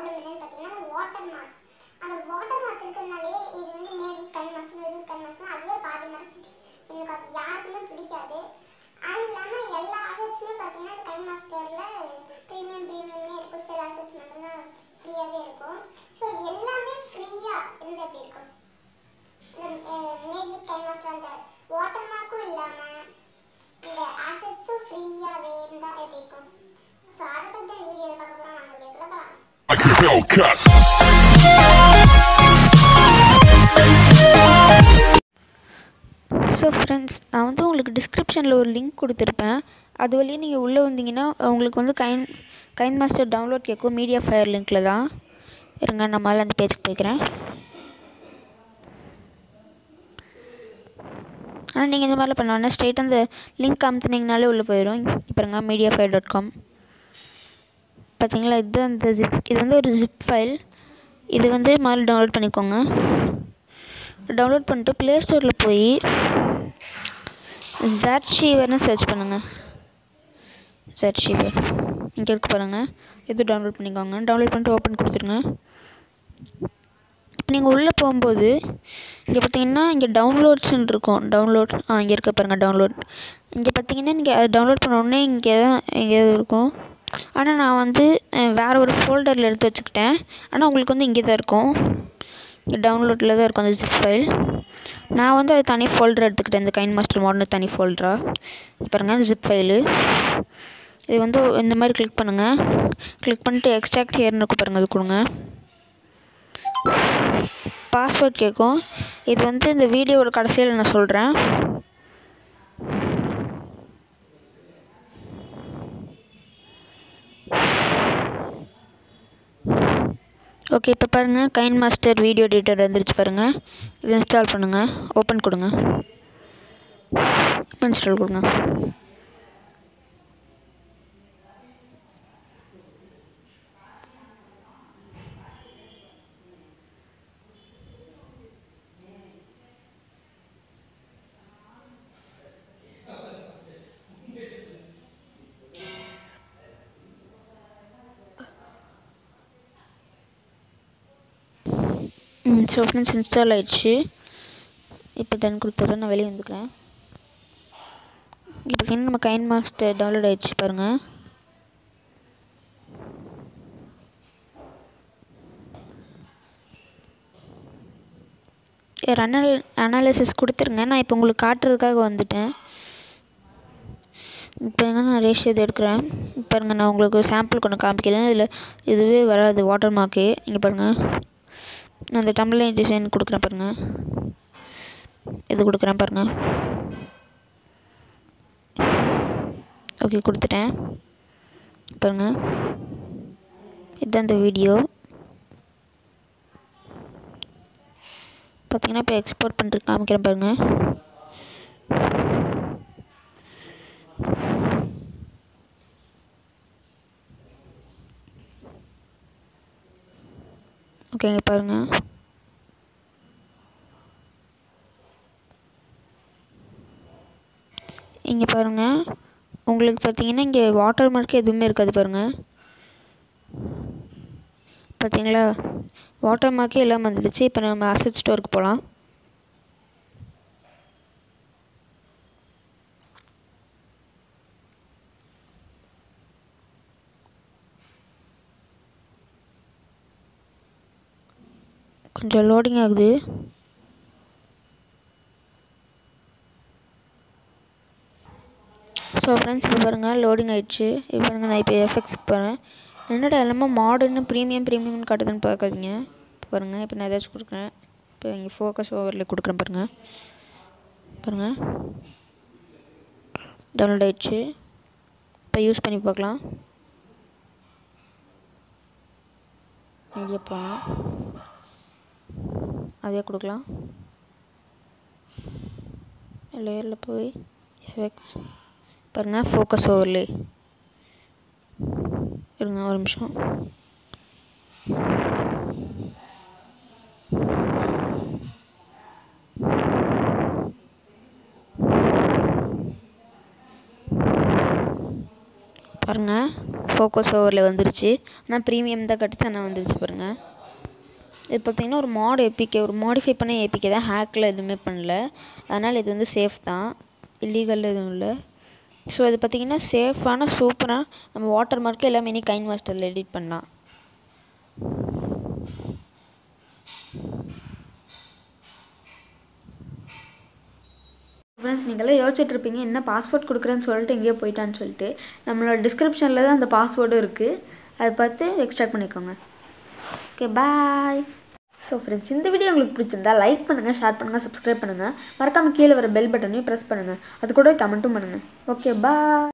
Problem என்னன்னு பார்த்தீங்கன்னா watermark அந்த வாட்டர் மார்க் இருக்கிறதுனாலே இது வந்து மேல் கை மாசம் வெறும் கை மாசம் அதுவே பாதி மறைச்சிட்டு எனக்கு அது யாருக்குமே பிடிக்காது அதுவும் இல்லாமல் எல்லா அசட்ஸுமே பார்த்தீங்கன்னா கை மாஸ்டரில் ப்ரீமியம் ப்ரீமியம்னே இருக்கும் சில அசட்ஸ் மட்டும்தான் ஃப்ரீயாகவே இருக்கும் ஸோ எல்லாமே ஃப்ரீயாக இருந்தால் எப்படி இருக்கும் மேட் கை மாஸ்டர் அந்த வாட்டர் மார்க்கும் இல்லாமல் இந்த அசட்ஸும் ஃப்ரீயாகவே இருந்தால் எப்படி இருக்கும் ஸோ அதை பற்றி தான் வீடியோ பார்க்க போகிறோம் நம்ம வீடியோக்குள்ள பார்க்கலாம் like a Hellcat. So friends நான் வந்து உங்களுக்கு டிஸ்கிரிப்ஷனில் ஒரு லிங்க் கொடுத்துருப்பேன் அது வழியே நீங்கள் உள்ளே வந்தீங்கன்னா உங்களுக்கு வந்து கைன் கைன் மாஸ்டர் டவுன்லோட் கேட்கும் மீடியா ஃபயர் லிங்க்கில் தான் இருங்க நான் மேலே அந்த பேஜுக்கு போய்க்கிறேன் ஆனால் நீங்கள் இந்த மாதிரிலாம் பண்ண வேணாம் ஸ்ட்ரெயிட் அந்த லிங்க் அமுத்துனீங்கனாலே உள்ளே போயிடும் இப்போ இருங்க மீடியா ஃபயர் டாட் காம் பார்த்தீங்களா இது அந்த ஜிப் இது வந்து ஒரு ஜிப் ஃபைல் இது வந்து முதல்ல டவுன்லோட் பண்ணிக்கோங்க டவுன்லோட் பண்ணிட்டு ப்ளே ஸ்டோரில் போய் ஜாட் ஷீவர்னு சர்ச் பண்ணுங்கள் ஜாட் ஷீவர் இங்கே இருக்கு பாருங்கள் இது டவுன்லோட் பண்ணிக்கோங்க டவுன்லோட் பண்ணிட்டு ஓப்பன் கொடுத்துருங்க இப்போ நீங்கள் உள்ளே போகும்போது இங்கே பார்த்தீங்கன்னா இங்கே டவுன்லோட்ஸ்ன்னு இருக்கும் டவுன்லோட் ஆ இங்கே இருக்க பாருங்கள் டவுன்லோட் இங்கே பார்த்தீங்கன்னா நீங்கள் அதை டவுன்லோட் பண்ண உடனே இங்கே தான் எங்கேயாவது இருக்கும் ஆனால் நான் வந்து அஹ், வேறு ஒரு ஃபோல்டரில் எடுத்து வச்சுக்கிட்டேன் ஆனால் உங்களுக்கு வந்து இங்கே தான் இருக்கும் இங்கே டவுன்லோட்டில் தான் இருக்கும் அந்த ஜிப் ஃபைல் நான் வந்து அது தனி ஃபோல்டர் எடுத்துக்கிட்டேன் இந்த கைன் மாஸ்டர் மாடர்னு தனி ஃபோல்டராக பாருங்கள் அந்த ஜிப் ஃபைலு இது வந்து இந்த மாதிரி கிளிக் பண்ணுங்கள் கிளிக் பண்ணிட்டு எக்ஸ்ட்ராக்ட் ஹேர்னு இருக்கும் பாருங்கள் அது கொடுங்க பாஸ்வேர்ட் கேட்கும் இது வந்து இந்த வீடியோவோட கடைசியில் நான் சொல்கிறேன் ஓகே இப்போ பாருங்கள் கைன் மாஸ்டர் வீடியோ எடிட்டர் வந்துருச்சு பாருங்கள் இதை இன்ஸ்டால் பண்ணுங்கள் ஓப்பன் கொடுங்க இன்ஸ்டால் கொடுங்க ம் ஸோ ஃப்ரெண்ட்ஸ் இன்ஸ்டால் ஆயிடுச்சு இப்போ டன் கொடுத்துட்றேன் நான் வெளியே வந்துக்கிறேன் இப்போ பார்த்தீங்கன்னா நம்ம கைன் மாஸ்டர் டவுன்லோட் ஆயிடுச்சு பாருங்கள் அனல் அனாலிசிஸ் கொடுத்துருங்க நான் இப்போ உங்களுக்கு காட்டுறதுக்காக வந்துட்டேன் இப்போ எங்க நான் ரேஷியோ இது எடுக்கிறேன் இப்போ பாருங்க நான் உங்களுக்கு சாம்பிள் கொண்டு காமிக்கிறேன் இதில் இதுவே வராது வாட்டர் மார்க்கு இங்கே பாருங்கள் நான் அந்த டம்ளர் டிசைன் கொடுக்குறேன் பாருங்கள் இது கொடுக்குறேன் பாருங்கள் ஓகே கொடுத்துட்டேன் பாருங்கள் இதுதான் இந்த வீடியோ பார்த்தீங்கன்னா இப்போ எக்ஸ்போர்ட் பண்ணிட்டு காமிக்கிறேன் பாருங்கள் ஓகேங்க பாருங்கள் இங்கே பாருங்கள் உங்களுக்கு பார்த்தீங்கன்னா இங்கே வாட்டர் மார்க் எதுவுமே இருக்காது பாருங்கள் பார்த்தீங்களா வாட்டர் மார்க்கே எல்லாம் வந்துடுச்சு இப்போ நம்ம அசட் ஸ்டோருக்கு போகலாம் கொஞ்சம் லோடிங் ஆகுது ஸோ ஃப்ரெண்ட்ஸ் இப்போ பாருங்கள் லோடிங் ஆயிடுச்சு இப்போ பாருங்கள் நான் இப்போ எஃபெக்ட்ஸ் போகிறேன் என்னடா எல்லாமே மாடர்னு ப்ரீமியம் ப்ரீமியம்னு காட்டுதுன்னு பார்க்காதீங்க இப்போ பாருங்கள் இப்போ நான் ஏதாச்சும் கொடுக்குறேன் இப்போ இங்கே ஃபோக்கஸ் ஓவரில் கொடுக்குறேன் பாருங்கள் பாருங்கள் டவுன்லோட் ஆயிடுச்சு இப்போ யூஸ் பண்ணி பார்க்கலாம் இங்கே போகலாம் அதே கொடுக்கலாம் லேயரில் போய் எஃபெக்ட்ஸ் பாருங்கள் ஃபோக்கஸ் ஓவர்லே இருங்க ஒரு நிமிஷம் பாருங்கள் ஃபோக்கஸ் ஓவரில் வந்துருச்சு ஆனால் ப்ரீமியம் தான் கட்டுச்சு ஆனால் வந்துருச்சு பாருங்கள் இது பார்த்தீங்கன்னா ஒரு மாடு ஏபிகே ஒரு மாடிஃபை பண்ண ஏபிகே தான் ஹேக்கில் எதுவுமே பண்ணல அதனால் இது வந்து சேஃப் தான் இல்லீகல் எதுவும் இல்லை ஸோ இது பார்த்தீங்கன்னா சேஃபான சூப்பராக நம்ம வாட்டர் மார்க்கு எல்லாமே இனி கைன் மாஸ்டரில் எடிட் பண்ணலாம் ஃப்ரெண்ட்ஸ் நீங்களாம் யோசிச்சுட்டு இருப்பீங்க என்ன பாஸ்வேர்ட் கொடுக்குறேன்னு சொல்லிட்டு எங்கேயோ போயிட்டான்னு சொல்லிட்டு நம்மளோட டிஸ்கிரிப்ஷனில் தான் அந்த பாஸ்வேர்டும் இருக்குது அதை பார்த்து எக்ஸ்ட்ராக்ட் பண்ணிக்கோங்க ஓகே பாய் ஸோ ஃப்ரெண்ட்ஸ் இந்த வீடியோ உங்களுக்கு பிடிச்சிருந்தா லைக் பண்ணுங்கள் ஷேர் பண்ணுங்கள் சப்ஸ்கிரைப் பண்ணுங்கள் மறக்காமல் கீழே வர பெல் பட்டனையும் ப்ரெஸ் பண்ணுங்கள் அது கூட கமெண்ட்டும் பண்ணுங்கள் ஓகே பாய்